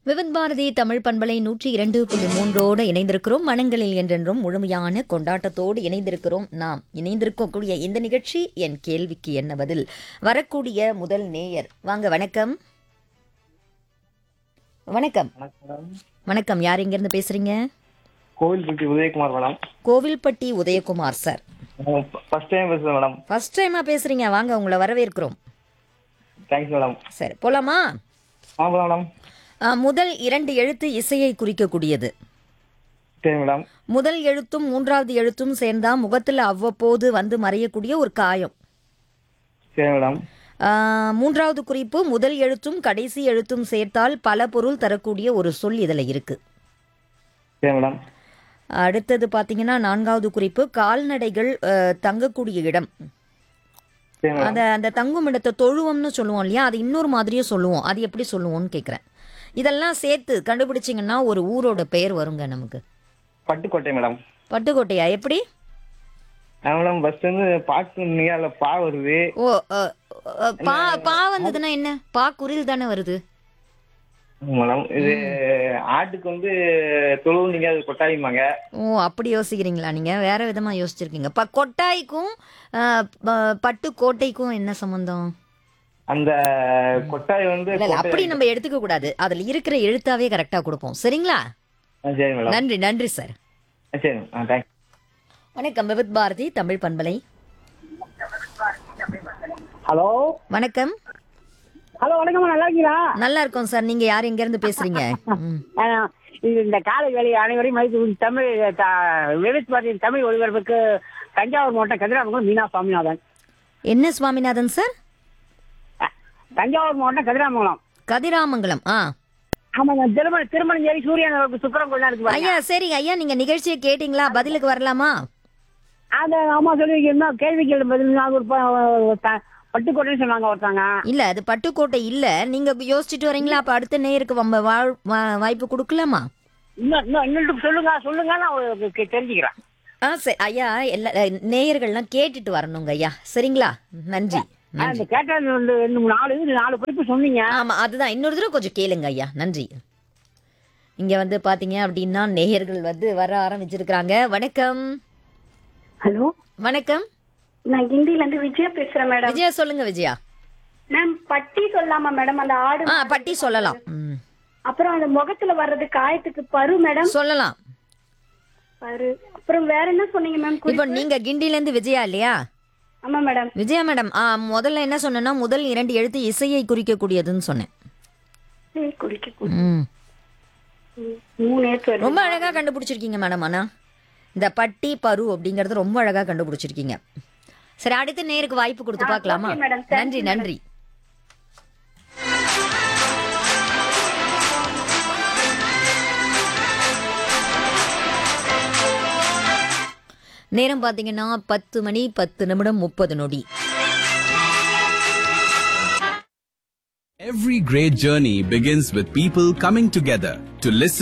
விவித் பாரதி தமிழ் பண்பலை நூற்றி இரண்டு புள்ளி மூன்றோடு இணைந்திருக்கிறோம் மனங்களில் என்றென்றும் முழுமையான கொண்டாட்டத்தோடு இணைந்திருக்கிறோம் நாம் இணைந்திருக்கக்கூடிய இந்த நிகழ்ச்சி என் கேள்விக்கு என்ன பதில் வரக்கூடிய முதல் நேயர் வாங்க வணக்கம் வணக்கம் வணக்கம் வணக்கம் யார் இங்கிருந்து பேசுறீங்க Kovilpatti Udhayakumar madam Kovilpatti Udhayakumar sir first time பேசுகிறேன் மேடம் ஃபர்ஸ்ட் டைமா பேசுறீங்க வாங்க உங்களை வரவேற்கிறோம் தேங்க்ஸ் மேடம் சரி போலாமா ஆ மேடம் ஆ, முதல் இரண்டு எழுத்து இசையை குறிக்கக்கூடியது சரி மேடம் முதல் எழுத்தும் மூன்றாவது எழுத்தும் சேர்ந்தா முகத்தில் அவ்வப்போது வந்து மறையக்கூடிய ஒரு காயம் சரி மேடம் ஆ, மூன்றாவது குறிப்பு முதல் எழுத்தும் கடைசி எழுத்தும் சேர்த்தால் பல பொருள் தரக்கூடிய ஒரு சொல் இதில் இருக்கு சரி மேடம் அடுத்தது பார்த்தீங்கன்னா நான்காவது குறிப்பு கால்நடைகள் ஆ, தங்கக்கூடிய இடம் சரி மேடம் அந்த அந்த தங்கும் இடத்தை தொழுவம்னு சொல்லுவோம் இல்லையா அது இன்னொரு மாதிரியே சொல்லுவோம் அது எப்படி சொல்லுவோம்னு கேட்குறேன் இதெல்லாம் சேர்த்து கண்டுபிடிச்சிங்கன்னா ஒரு ஊரோட பெயர் வருங்க நமக்கு பட்டுக்கோட்டை மேடம் பட்டுக்கோட்டையா எப்படி ஆ மேடம் ஃபர்ஸ்ட் வந்து பாட்டு நீங்கள் அதில் பா வருது ஓ அ, அ, பா பா வந்ததுன்னா என்ன பா குரில் தானே வருது மேடம் இது ஆட்டுக்கு வந்து தொழுவு நீங்கள் அது கொட்டாயுமாங்க ஓ அப்படி யோசிக்கிறீங்களா நீங்க வேற விதமா யோசிச்சிருக்கீங்க ப கொட்டாய்க்கும் அ, ப- பட்டு கோட்டைக்கும் என்ன சம்பந்தம் அந்த கொட்டாய் வந்து இல்ல இல்ல அப்படி நம்ம எடுத்துக்க கூடாது அதுல இருக்கிற எழுத்தாவே கரெக்டா கொடுப்போம் சரிங்களா ஆ, சரி மேடம் நன்றி நன்றி சார் ஆ, சரி ஆ தேங்க்ஸ் வணக்கம் விவித் பாரதி தமிழ் பண்பலை ஹலோ வணக்கம் ஹலோ வணக்கம்மா நல்லா இருக்கீங்களா நல்லா இருக்கோம் சார் நீங்க யார் எங்க இருந்து பேசுறீங்க ம். ஆ, இது இந்த காலை வேலை அனைவரையும் மதித்து தமிழ் த- விவித் பாரதியின் தமிழ் ஒளிபரப்புக்கு தஞ்சாவூர் மாவட்டம் கதிராமங்கலம் மீனா சுவாமிநாதன் என்ன சுவாமிநாதன் சார் அ, தஞ்சாவூர் மாவட்டம் கதிராமங்கலம் கதிராமங்கலம் ஆ ஆமாங்க திருமண திருமணஞ்சேரி சூரியன் அவருக்கு சுக்கரம் கொஞ்சம் இருக்கு பாருங்க. ஐயா சரிங்க ஐயா நீங்க நிகழ்ச்சியை கேட்டீங்களா பதிலுக்கு வரலாமா அந்த அம்மா சொல்லியிருக்கீங்க கேள்வி கேள்வி பதில் நான் ஒரு ப- த- பட்டுக்கோட்டைன்னு சொன்னாங்க ஒருத்தாங்க இல்ல அது பட்டுக்கோட்டை இல்ல நீங்க யோசிச்சுட்டு வரீங்களா அப்ப அடுத்த நேயருக்கு வம்ப- வாழ்- வா- வாய்ப்பு கொடுக்கலாமா இன்னும் இன்னும் இன்னும் சொல்லுங்க சொல்லுங்க நான் உங்களுக்கு தெரிஞ்சுக்கிறேன் ஆ சரி ஐயா எல்லா அஹ், நேயர்கள்லாம் கேட்டுட்டு வரணுங்க ஐயா சரிங்களா நன்றி ஆ, நன்றி இந்த கேட்டது வந்து ரெண்டு மூணு நாலு இது நாலு குறிப்பு சொன்னீங்க ஆமா அதுதான் இன்னொரு தடவை கொஞ்சம் கேளுங்க ஐயா நன்றி இங்க வந்து பாத்தீங்க அப்படின்னா நேயர்கள் வந்து வர ஆரம்பிச்சிருக்கிறாங்க வணக்கம் ஹலோ வணக்கம் நான் கிண்டில இருந்து விஜயா பேசுறேன் மேடம் விஜயா சொல்லுங்க விஜயா மேம் பட்டி சொல்லலாமா மேடம் அந்த ஆடு ஆ பட்டி சொல்லலாம் ம். அப்புறம் அந்த முகத்துல வர்றது காயத்துக்கு பரு மேடம் சொல்லலாம் பரு அப்புறம் வேற என்ன சொன்னீங்க மேம் இப்போ நீங்க கிண்டில இருந்து விஜயா இல்லையா ஆமா மேடம் விஜயா மேடம் ஆ முதல்ல என்ன சொன்னேன்னா முதல் இரண்டு எழுத்து இசையை குறிக்கக்கூடியதுன்னு சொன்னேன் சரி, குடிக்க குடி. ம் ம், மூணு ஏத்து வருது. ரொம்ப அழகா கண்டுபிடிச்சிருக்கீங்க மேடம் ஆனா இந்த பட்டி பரு அப்படிங்கறது ரொம்ப அழகா கண்டுபிடிச்சிருக்கீங்க சரி அடுத்த நேருக்கு வாய்ப்பு கொடுத்து பார்க்கலாமா okay madam. Thank நன்றி you madam. நன்றி நேரம் பார்த்தீங்கன்னா பத்து மணி பத்து நிமிடம் முப்பது நொடி Every great journey begins with people coming together to listen.